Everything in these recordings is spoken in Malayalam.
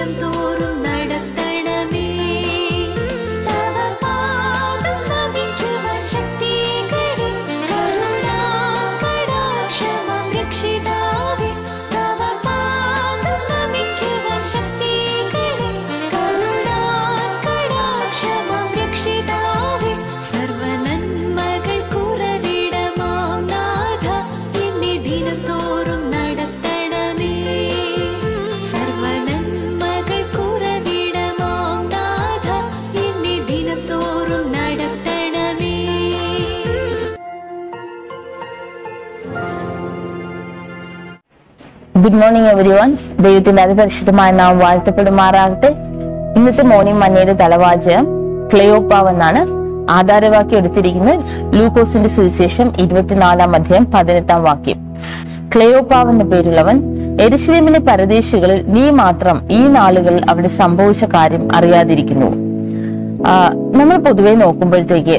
ദിനം തോറും നടത്തണമേ തവ പാദം നമിക്കുവാൻ ശക്തികളെ കരുണാകടാക്ഷമാം രക്ഷിതാവേ തവ പാദം നമിക്കുവാൻ ശക്തികളെ കരുണാകടാക്ഷമാം രക്ഷിതാവേ സർവനന്മകൾ കുറവിടമാം നാഥ എന്നെ ദിനം തോറും നടത്തണമേ സർവനന്മകൾ കുറവിടമാം നാഥ എന്നെ ദിനം തോറും നടത്തണമേ ഗുഡ് മോർണിംഗ് എവരി വൺ ദൈവത്തിന്റെ അതിപരിശുദ്ധമായ നാം വാഴ്ത്തപ്പെടുമാറാകട്ടെ ഇന്നത്തെ മോർണിംഗ് മന്നയുടെ തലവാചകം ക്ലെയോപ്പാവ് എന്നാണ് ആധാരവാക്യം എടുത്തിരിക്കുന്നത് ലൂക്കോസിന്റെ സുവിശേഷം ഇരുപത്തിനാലാം അധ്യായം പതിനെട്ടാം വാക്യം ക്ലെയോപ്പാവ് എന്ന പേരുള്ളവൻ എരിശിലേമിലെ പരദേശികളിൽ നീ മാത്രം ഈ നാളുകളിൽ അവിടെ സംഭവിച്ച കാര്യം അറിയാതിരിക്കുന്നു ആ, നമ്മൾ പൊതുവെ നോക്കുമ്പോഴത്തേക്ക്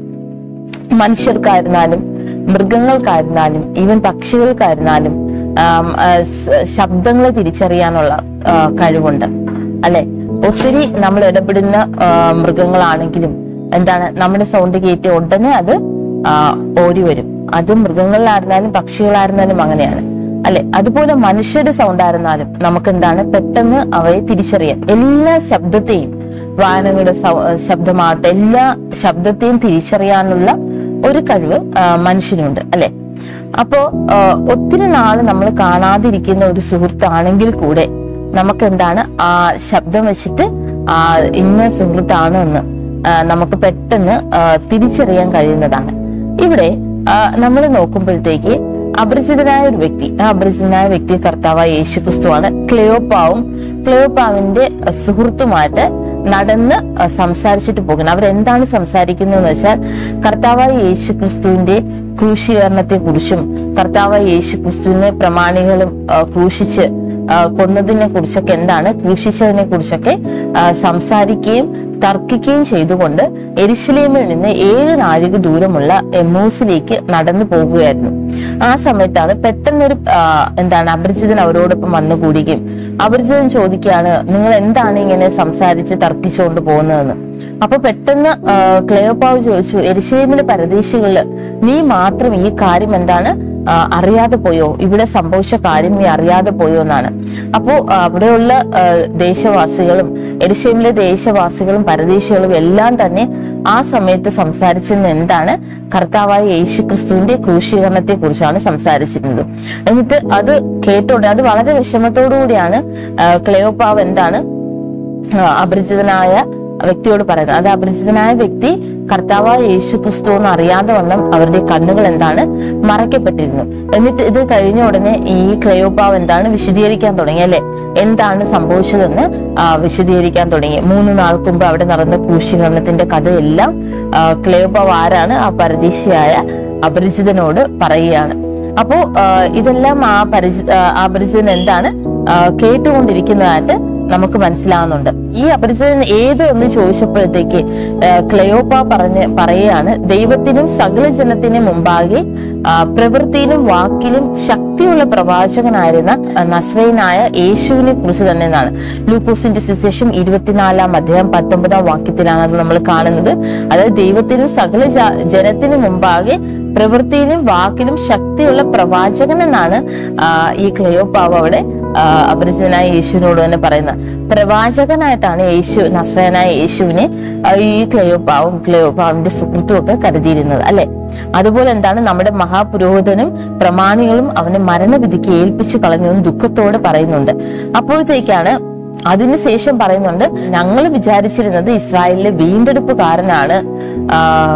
മനുഷ്യർക്കായിരുന്നാലും മൃഗങ്ങൾക്കായിരുന്നാലും ഈവൻ പക്ഷികൾക്കായിരുന്നാലും ആം, ആ, സ് ശബ്ദങ്ങൾ തിരിച്ചറിയാനുള്ള ആ, കഴിവുണ്ട് അല്ലെ ഒത്തിരി നമ്മൾ ഇടപെടുന്ന ആ, മൃഗങ്ങളാണെങ്കിലും എന്താണ് നമ്മുടെ സൗണ്ട് കയറ്റി ഉടനെ അത് ആ, ഓടി വരും അത് മൃഗങ്ങളിലായിരുന്നാലും പക്ഷികളായിരുന്നാലും അങ്ങനെയാണ് അല്ലെ അതുപോലെ മനുഷ്യരുടെ സൗണ്ട് ആയിരുന്നാലും നമുക്ക് എന്താണ് പെട്ടെന്ന് അവയെ തിരിച്ചറിയാം എല്ലാ ശബ്ദത്തെയും വാഹനങ്ങളുടെ സൗ- ശബ്ദമാകട്ടെ എല്ലാ ശബ്ദത്തെയും തിരിച്ചറിയാനുള്ള ഒരു കഴിവ് ആ, മനുഷ്യനുണ്ട് അല്ലെ അപ്പോ ആ, ഒത്തിരി നാള് നമ്മൾ കാണാതിരിക്കുന്ന ഒരു സുഹൃത്താണെങ്കിൽ കൂടെ നമുക്ക് എന്താണ് ആ ശബ്ദം വെച്ചിട്ട് ആ ഇന്ന സുഹൃത്താണ് എന്ന് ആ, നമുക്ക് പെട്ടെന്ന് ആ, തിരിച്ചറിയാൻ കഴിയുന്നതാണ് ഇവിടെ നമ്മൾ നോക്കുമ്പോഴത്തേക്ക് അപരിചിതനായ ഒരു വ്യക്തി ആ അപരിചിതനായ വ്യക്തി കർത്താവായ യേശു ക്രിസ്തുവാണ് ക്ലെയോപ്പാവും ക്ലെയോപ്പാവിന്റെ അഹ്, സുഹൃത്തുമായിട്ട് നടന്ന് അഹ്, സംസാരിച്ചിട്ട് പോകുന്നത് അവരെന്താണ് സംസാരിക്കുന്നതെന്ന് വെച്ചാൽ കർത്താവായ യേശു ക്രിസ്തുവിന്റെ ക്രൂശീകരണത്തെ കുറിച്ചും കർത്താവായ യേശു ക്രിസ്തുവിനെ പ്രമാണികളും അഹ്, ക്രൂശിച്ച് ആ, കൊന്നതിനെ കുറിച്ചൊക്കെ എന്താണ് ക്രൂശിച്ചതിനെ കുറിച്ചൊക്കെ ആ, സംസാരിക്കുകയും തർക്കിക്കുകയും ചെയ്തുകൊണ്ട് എരിശിലേമിൽ നിന്ന് ഏഴ് നാഴിക ദൂരമുള്ള എമ്മൂസിലേക്ക് നടന്നു പോകുകയായിരുന്നു ആ സമയത്താണ് പെട്ടെന്നൊരു ആ, എന്താണ് അപരിചിതൻ അവരോടൊപ്പം വന്നു കൂടുകയും അപരിചിതൻ ചോദിക്കുകയാണ് നിങ്ങൾ എന്താണ് ഇങ്ങനെ സംസാരിച്ച് തർക്കിച്ചുകൊണ്ട് പോകുന്നതെന്ന് അപ്പൊ പെട്ടെന്ന് ആ, ക്ലെയോപ്പാവ് ചോദിച്ചു എരിശിലേമിലെ പരദേശികളില് നീ മാത്രം ഈ കാര്യം എന്താണ് ആ, അറിയാതെ പോയോ ഇവിടെ സംഭവിച്ച കാര്യം നീ അറിയാതെ പോയോ എന്നാണ് അപ്പോ ആ, അവിടെയുള്ള ആ, ദേശവാസികളും എരിശേമിലെ ദേശവാസികളും പരദേശികളും എല്ലാം തന്നെ ആ സമയത്ത് സംസാരിച്ചിരുന്ന എന്താണ് കർത്താവായ യേശു ക്രിസ്തുവിന്റെ ക്രൂശീകരണത്തെ കുറിച്ചാണ് സംസാരിച്ചിരുന്നത് എന്നിട്ട് അത് കേട്ടോടെ അത് വളരെ വിഷമത്തോടു കൂടിയാണ് ആ, ക്ലെയോപ്പാവ് എന്താണ് ആ, അപരിചിതനായ വ്യക്തിയോട് പറയുന്നത് അത് അപരിചിതനായ വ്യക്തി കർത്താവായ യേശു ക്രിസ്തു എന്ന് അറിയാതെ വണ്ണം അവരുടെ കണ്ണുകൾ എന്താണ് മറയ്ക്കപ്പെട്ടിരുന്നു എന്നിട്ട് ഇത് കഴിഞ്ഞ ഉടനെ ഈ ക്ലയോപ്പാവ് എന്താണ് വിശദീകരിക്കാൻ തുടങ്ങി അല്ലെ എന്താണ് സംഭവിച്ചതെന്ന് ആ, വിശദീകരിക്കാൻ തുടങ്ങി മൂന്ന് നാൾക്ക് മുമ്പ് അവിടെ നടന്ന ക്രൂശീകരണത്തിന്റെ കഥയെല്ലാം ആ, ക്ലയോപ്പാവ് ആരാണ് ആ പരദേശിയായ അപരിചിതനോട് പറയുകയാണ് അപ്പോ ആ, ഇതെല്ലാം ആ പരിചി ആ, അപരിചിതൻ എന്താണ് ആ, കേട്ടുകൊണ്ടിരിക്കുന്നതായിട്ട് നമുക്ക് മനസ്സിലാവുന്നുണ്ട് ഈ അപരിചിതൻ ഏത് എന്ന് ചോദിച്ചപ്പോഴത്തേക്ക് ആ, ക്ലെയോപ്പ പറഞ്ഞ് പറയുകയാണ് ദൈവത്തിനും സകല ജനത്തിനും മുമ്പാകെ ആ, പ്രവൃത്തിയിലും വാക്കിലും ശക്തിയുള്ള പ്രവാചകനായിരുന്ന ആ, നസ്രയനായ യേശുവിനെ കുറിച്ച് തന്നെ എന്നാണ് ലൂക്കോസിന്റെ സുവിശേഷം ഇരുപത്തിനാലാം അധ്യായം പത്തൊമ്പതാം വാക്യത്തിലാണ് അത് നമ്മൾ കാണുന്നത് അതായത് ദൈവത്തിനും സകല ജ- ജനത്തിനും മുമ്പാകെ പ്രവൃത്തിയിലും വാക്കിലും ശക്തിയുള്ള പ്രവാചകൻ എന്നാണ് ആ, ഈ ക്ലെയോപ്പാവ് അവിടെ ആ, അപരിചിതനായ യേശുവിനോട് തന്നെ പറയുന്നത് പ്രവാചകനായിട്ടാണ് യേശു നസ്രയനായ യേശുവിനെ ആ, ഈ ക്ലെയോപ്പാവും ക്ലെയോപ്പാവിന്റെ സുഹൃത്തും ഒക്കെ കരുതിയിരുന്നത് അല്ലെ അതുപോലെ എന്താണ് നമ്മുടെ മഹാപുരോഹിതനും പ്രമാണികളും അവനെ മരണവിധിക്ക് ഏൽപ്പിച്ചു കളഞ്ഞെന്ന് ദുഃഖത്തോടെ പറയുന്നുണ്ട് അപ്പോഴത്തേക്കാണ് അതിനുശേഷം പറയുന്നുണ്ട് ഞങ്ങൾ വിചാരിച്ചിരുന്നത് ഇസ്രായേലിലെ വീണ്ടെടുപ്പുകാരനാണ് ആ,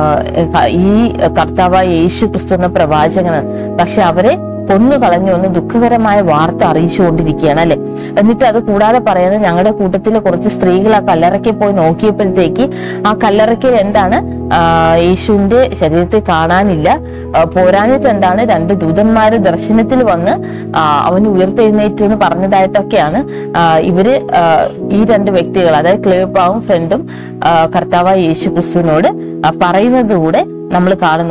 ഈ കർത്താവായ യേശു ക്രിസ്തു എന്ന പ്രവാചകനാണ് പക്ഷെ അവരെ കൊന്നു കളഞ്ഞു എന്ന് ദുഃഖകരമായ വാർത്ത അറിയിച്ചുകൊണ്ടിരിക്കുകയാണ് അല്ലെ എന്നിട്ട് അത് കൂടാതെ പറയുന്നത് ഞങ്ങളുടെ കൂട്ടത്തിലെ കുറച്ച് സ്ത്രീകൾ ആ കല്ലറയ്ക്ക് പോയി നോക്കിയപ്പോഴത്തേക്ക് ആ കല്ലറയ്ക്കൽ എന്താണ് ആ, യേശുവിന്റെ ശരീരത്തെ കാണാനില്ല ആ, പോരാഞ്ഞിട്ട് എന്താണ് രണ്ട് ദൂതന്മാര് ദർശനത്തിൽ വന്ന് ആ, അവന് ഉയർത്തെഴുന്നേറ്റു എന്ന് പറഞ്ഞതായിട്ടൊക്കെയാണ് ആ, ഇവര് ആ, ഈ രണ്ട് വ്യക്തികൾ അതായത് ക്ലേപ്പാവും ഫ്രണ്ടും ആ, കർത്താവായ യേശു ക്രിസ്തുവിനോട് ആ, പറയുന്നത് കൂടെ നമ്മൾ കാണുന്നുണ്ട്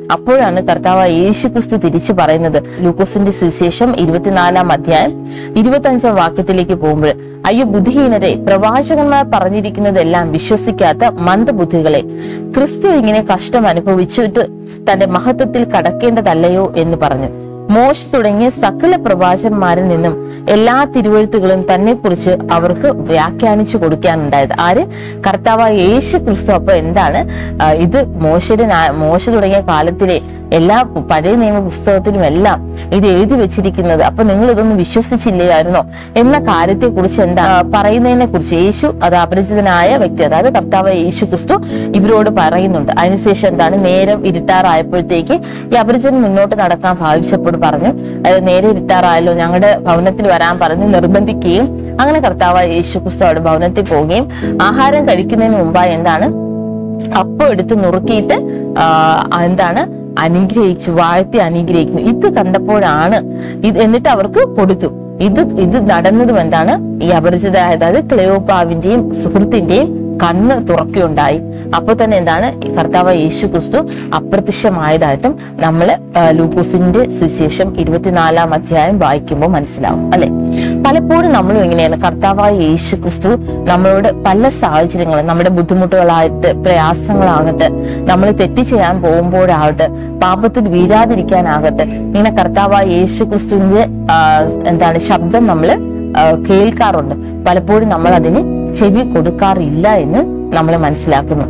അപ്പോഴാണ് കർത്താവ് യേശു ക്രിസ്തു തിരിച്ചു പറയുന്നത് ലൂക്കോസിന്റെ സുവിശേഷം ഇരുപത്തിനാലാം അധ്യായം ഇരുപത്തി അഞ്ചാം വാക്യത്തിലേക്ക് പോകുമ്പോൾ അയ്യോ ബുദ്ധിഹീനരെ പ്രവാചകന്മാർ പറഞ്ഞിരിക്കുന്നതെല്ലാം വിശ്വസിക്കാത്ത മന്ദബുദ്ധികളെ ക്രിസ്തു ഇങ്ങനെ കഷ്ടം അനുഭവിച്ചിട്ട് തന്റെ മഹത്വത്തിൽ കടക്കേണ്ടതല്ലയോ എന്ന് പറഞ്ഞു മോശ തുടങ്ങിയ സകല പ്രവാചകന്മാരിൽ നിന്നും എല്ലാ തിരുവഴുത്തുകളും തന്നെ കുറിച്ച് അവർക്ക് വ്യാഖ്യാനിച്ചു കൊടുക്കാനുണ്ടായത് ആര് കർത്താവായ യേശു ക്രിസ്തു അപ്പൊ എന്താണ് ആ, ഇത് മോശയുടെ നാ- മോശ തുടങ്ങിയ കാലത്തിലെ എല്ലാ പഴയ നിയമ പുസ്തകത്തിലും എല്ലാം ഇത് എഴുതി വെച്ചിരിക്കുന്നത് അപ്പൊ നിങ്ങൾ ഇതൊന്നും വിശ്വസിച്ചില്ലായിരുന്നോ എന്ന കാര്യത്തെ കുറിച്ച് എന്താ ആ, പറയുന്നതിനെ കുറിച്ച് യേശു അത് അപരിചിതനായ വ്യക്തി അതായത് കർത്താവ് യേശു ക്രിസ്തു ഇവരോട് പറയുന്നുണ്ട് അതിനുശേഷം എന്താണ് നേരം ഇരുട്ടാറായപ്പോഴത്തേക്ക് ഈ അപരിചിതൻ മുന്നോട്ട് നടക്കാൻ ഭാവിച്ചപ്പോൾ പറഞ്ഞു അത് നേരെ ഇരുട്ടാറായല്ലോ ഞങ്ങളുടെ ഭവനത്തിൽ വരാൻ പറഞ്ഞ് നിർബന്ധിക്കുകയും അങ്ങനെ കർത്താവ് യേശു ക്രിസ്തു അവിടെ ഭവനത്തിൽ പോവുകയും ആഹാരം കഴിക്കുന്നതിന് മുമ്പായി എന്താണ് അപ്പം എടുത്ത് നുറുക്കിയിട്ട് ആ, എന്താണ് അനുഗ്രഹിച്ചു വാഴ്ത്തി അനുഗ്രഹിക്കുന്നു ഇത് കണ്ടപ്പോഴാണ് ഇത് എന്നിട്ട് അവർക്ക് കൊടുത്തു ഇത് ഇത് നടന്നതും എന്താണ് ഈ അപരിചിത അതായത് ക്ലെയോപ്പാവിന്റെയും സുഹൃത്തിന്റെയും കണ്ണ് തുറക്കുകയുണ്ടായി അപ്പൊ തന്നെ എന്താണ് ഈ കർത്താവ് യേശു ക്രിസ്തു അപ്രത്യക്ഷമായതായിട്ടും നമ്മള് ആ, ലൂക്കോസിന്റെ സുവിശേഷം ഇരുപത്തിനാലാം അധ്യായം വായിക്കുമ്പോൾ മനസ്സിലാവും അല്ലെ പലപ്പോഴും നമ്മളും എങ്ങനെയാണ് കർത്താവായ യേശു ക്രിസ്തു നമ്മളോട് പല സാഹചര്യങ്ങളും നമ്മുടെ ബുദ്ധിമുട്ടുകളായിട്ട് പ്രയാസങ്ങളാകട്ടെ നമ്മൾ തെറ്റ് ചെയ്യാൻ പോകുമ്പോഴാകട്ടെ പാപത്തിൽ വീഴാതിരിക്കാനാകട്ടെ ഇങ്ങനെ കർത്താവായ യേശു ക്രിസ്തുവിന്റെ ആ, എന്താണ് ശബ്ദം നമ്മൾ കേൾക്കാറുണ്ട് പലപ്പോഴും നമ്മൾ അതിന് ചെവി കൊടുക്കാറില്ല എന്ന് നമ്മൾ മനസ്സിലാക്കുന്നു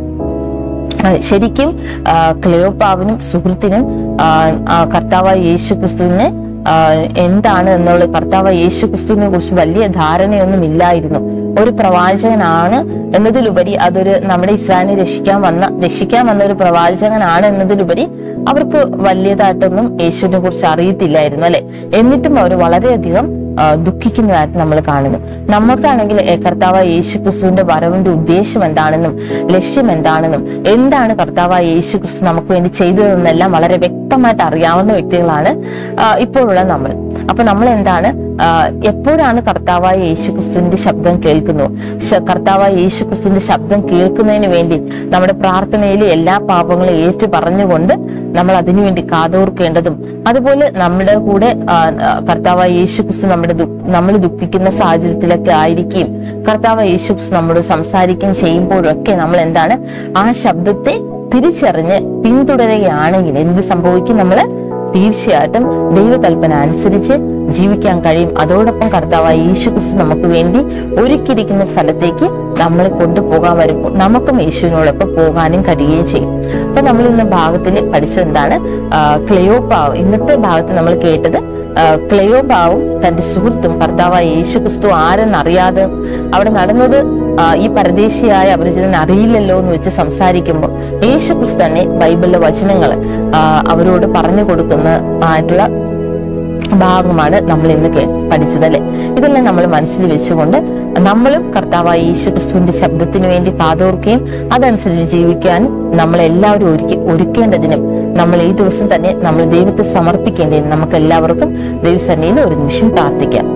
അതെ, ശരിക്കും ആ, ക്ലെയോപ്പാവിനും സുഹൃത്തിനും ആ, ആ, കർത്താവായ യേശു ക്രിസ്തുവിനെ ആ, എന്താണ് എന്നുള്ള കർത്താവ് യേശു ക്രിസ്തുവിനെ കുറിച്ച് വലിയ ധാരണയൊന്നും ഇല്ലായിരുന്നു ഒരു പ്രവാചകനാണ് എന്നതിലുപരി അതൊരു നമ്മുടെ ഇസ്രായേലിനെ രക്ഷിക്കാൻ വന്ന രക്ഷിക്കാൻ വന്ന ഒരു പ്രവാചകനാണ് എന്നതിലുപരി അവർക്ക് വലിയതായിട്ടൊന്നും യേശുവിനെ കുറിച്ച് അറിയത്തില്ലായിരുന്നു അല്ലെ എന്നിട്ടും അവർ വളരെയധികം ആ, ദുഃഖിക്കുന്നതായിട്ട് നമ്മൾ കാണുന്നു നമുക്കാണെങ്കിൽ ഏ, കർത്താവ് യേശു ക്രിസ്തുവിന്റെ വരവിന്റെ ഉദ്ദേശം എന്താണെന്നും ലക്ഷ്യം എന്താണെന്നും എന്താണ് കർത്താവ് യേശു ക്രിസ്തു നമുക്ക് വേണ്ടി ചെയ്തതെന്നെല്ലാം വളരെ വ്യക്തമായിട്ട് അറിയാവുന്ന വ്യക്തികളാണ് ആ, ഇപ്പോഴുള്ള നമ്മൾ അപ്പൊ നമ്മൾ എന്താണ് ആ, എപ്പോഴാണ് കർത്താവായ യേശു ക്രിസ്തുവിന്റെ ശബ്ദം കേൾക്കുന്നു ശ- കർത്താവായ യേശു ക്രിസ്തുവിന്റെ ശബ്ദം കേൾക്കുന്നതിന് വേണ്ടി നമ്മുടെ പ്രാർത്ഥനയിലെ എല്ലാ പാപങ്ങളും ഏറ്റു പറഞ്ഞുകൊണ്ട് നമ്മൾ അതിനുവേണ്ടി കാതോർക്കേണ്ടതും അതുപോലെ നമ്മുടെ കൂടെ ആ, ആ, കർത്താവായ യേശു ക്രിസ്തു നമ്മുടെ നമ്മൾ ദുഃഖിക്കുന്ന സാഹചര്യത്തിലൊക്കെ ആയിരിക്കും കർത്താവായ യേശു ക്രിസ്തു നമ്മോട് സംസാരിക്കുകയും ചെയ്യുമ്പോഴൊക്കെ നമ്മൾ എന്താണ് ആ ശബ്ദത്തെ തിരിച്ചറിഞ്ഞ് പിന്തുടരുകയാണെങ്കിൽ എന്ത് സംഭവിക്കും നമ്മള് തീർച്ചയായിട്ടും ദൈവകൽപ്പന അനുസരിച്ച് ജീവിക്കാൻ കഴിയും അതോടൊപ്പം കർത്താവായ യേശു ക്രിസ്തു നമുക്ക് വേണ്ടി ഒരുക്കിയിരിക്കുന്ന സ്ഥലത്തേക്ക് നമ്മളെ കൊണ്ടുപോകാൻ വരുമ്പോൾ നമുക്കും യേശുവിനോടൊപ്പം പോകാനും കഴിയുകയും ചെയ്യും അപ്പൊ നമ്മൾ ഇന്ന് ഭാഗത്തിൽ പഠിച്ചത് എന്താണ് ആ, ക്ലെയോപ്പാവ് ഇന്നത്തെ ഭാഗത്ത് നമ്മൾ കേട്ടത് ആ, ക്ലെയോപാവും തന്റെ സുഹൃത്തും കർത്താവായ യേശു ക്രിസ്തു ആരെന്നറിയാതെ അവിടെ നടന്നത് ആ, ഈ പരദേശിയായ അപരിചിതൻ അറിയില്ലല്ലോ എന്ന് വെച്ച് സംസാരിക്കുമ്പോൾ യേശു ക്രിസ്തു തന്നെ ബൈബിളിലെ വചനങ്ങൾ അവരോട് പറഞ്ഞു കൊടുക്കുന്ന ആയിട്ടുള്ള ഭാഗമാണ് നമ്മൾ ഇന്ന് കേ- പഠിച്ചത് അല്ലെ ഇതെല്ലാം നമ്മൾ മനസ്സിൽ വെച്ചുകൊണ്ട് നമ്മളും കർത്താവായ യേശു ക്രിസ്തുവിന്റെ ശബ്ദത്തിന് വേണ്ടി കാതോർക്കുകയും അതനുസരിച്ച് ജീവിക്കാനും നമ്മളെല്ലാവരും ഒരുക്കി ഒരുക്കേണ്ടതിനും നമ്മൾ ഈ ദിവസം തന്നെ നമ്മൾ ദൈവത്തെ സമർപ്പിക്കേണ്ടതിനും നമുക്ക് എല്ലാവർക്കും ദൈവസന്നിധിയിൽ ഒരു നിമിഷം പ്രാർത്ഥിക്കാം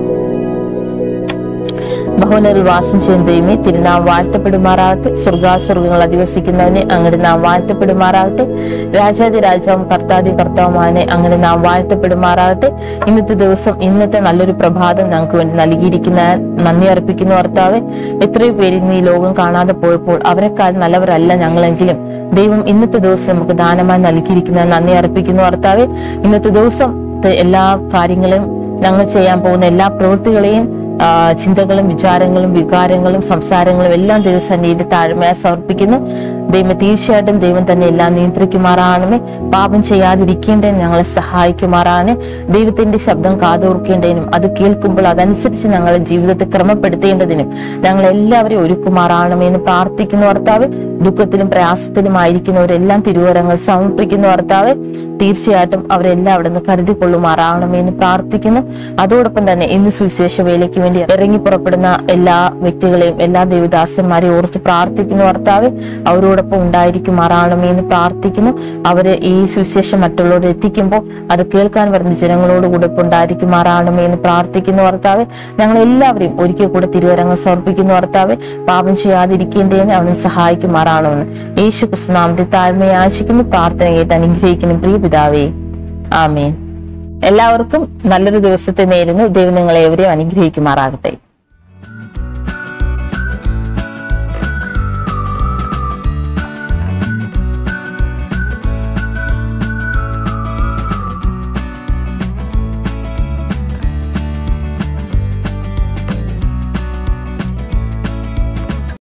ബഹുനരിൽ വാസം ചെയ്യുന്ന ദൈവമേ തിരുനാം വാഴ്ത്തപ്പെടുമാറാകട്ടെ സ്വർഗാസ്വർഗങ്ങൾ അധിവസിക്കുന്നവനെ അങ്ങനെ നാം വാഴ്ത്തപ്പെടുമാറാകട്ടെ രാജാതി രാജാവും കർത്താതി കർത്താവുമാനെ അങ്ങനെ നാം വാഴ്ത്തപ്പെടുമാറാകട്ടെ ഇന്നത്തെ ദിവസം ഇന്നത്തെ നല്ലൊരു പ്രഭാതം ഞങ്ങൾക്ക് വേണ്ടി നൽകിയിരിക്കുന്ന നന്ദി അർപ്പിക്കുന്നു ഭർത്താവെ എത്രയോ പേര് ഇന്ന് ഈ ലോകം കാണാതെ പോയപ്പോൾ അവരെക്കാൾ നല്ലവരല്ല ഞങ്ങളെങ്കിലും ദൈവം ഇന്നത്തെ ദിവസം നമുക്ക് ദാനമായി നൽകിയിരിക്കുന്ന നന്ദി അർപ്പിക്കുന്നു ഭർത്താവെ ഇന്നത്തെ ദിവസം എല്ലാ കാര്യങ്ങളും ഞങ്ങൾ ചെയ്യാൻ പോകുന്ന എല്ലാ പ്രവൃത്തികളെയും ആ, ചിന്തകളും വിചാരങ്ങളും വികാരങ്ങളും സംസാരങ്ങളും എല്ലാം ദൈവസന്നിധിയിൽ താഴ്മയായി സമർപ്പിക്കുന്നു ദൈവം തീർച്ചയായിട്ടും ദൈവം തന്നെ എല്ലാം നിയന്ത്രിക്കുമാറാണമേ പാപം ചെയ്യാതിരിക്കേണ്ടതിന് ഞങ്ങളെ സഹായിക്കുമാറാണ് ദൈവത്തിന്റെ ശബ്ദം കാതോർക്കേണ്ടതിനും അത് കേൾക്കുമ്പോൾ അതനുസരിച്ച് ഞങ്ങളുടെ ജീവിതത്തെ ക്രമപ്പെടുത്തേണ്ടതിനും ഞങ്ങൾ എല്ലാവരെയും ഒരുക്കുമാറാണമേ എന്ന് പ്രാർത്ഥിക്കുന്നു ഭർത്താവ് ദുഃഖത്തിലും പ്രയാസത്തിലുമായിരിക്കുന്നവരെല്ലാം തിരുവരങ്ങൾ സമർപ്പിക്കുന്നു ഭർത്താവ് തീർച്ചയായിട്ടും അവരെല്ലാം അവിടെ നിന്ന് കരുതിക്കൊള്ളുമാറാകണമേ എന്ന് പ്രാർത്ഥിക്കുന്നു അതോടൊപ്പം തന്നെ ഇന്ന് സുവിശേഷ വേലയ്ക്ക് വേണ്ടി വേണ്ടി ഇറങ്ങി പുറപ്പെടുന്ന എല്ലാ വ്യക്തികളെയും എല്ലാ ദേവദാസന്മാരെയും ഓർത്ത് പ്രാർത്ഥിക്കുന്നു കർത്താവ് അവരോടൊപ്പം ഉണ്ടായിരിക്കുമാറാണമേ എന്ന് പ്രാർത്ഥിക്കുന്നു അവര് ഈ സുവിശേഷം മറ്റുള്ളവർ എത്തിക്കുമ്പോൾ അത് കേൾക്കാൻ വരുന്ന ജനങ്ങളോട് കൂടെ ഇപ്പം ഉണ്ടായിരിക്കുമാറാണമേ എന്ന് പ്രാർത്ഥിക്കുന്നു കർത്താവ് ഞങ്ങൾ എല്ലാവരെയും ഒരിക്കൽ കൂടെ തിരുവരങ്ങൾ സമർപ്പിക്കുന്നു കർത്താവ് പാപം ചെയ്യാതിരിക്കേണ്ടതിന് അവനെ സഹായിക്കുമാറാണെന്ന് യേശു ക്രിസ്തുനാമത്തെ താഴ്മയെ ആശിക്കുന്നു പ്രാർത്ഥന കേട്ട് അനുഗ്രഹിക്കുന്നു പ്രിയ പിതാവേ ആമേൻ എല്ലാവർക്കും നല്ലൊരു ദിവസത്തെ നേരുന്നു ദൈവം നിങ്ങളെ ഏവരെയും അനുഗ്രഹിക്കുമാറാകട്ടെ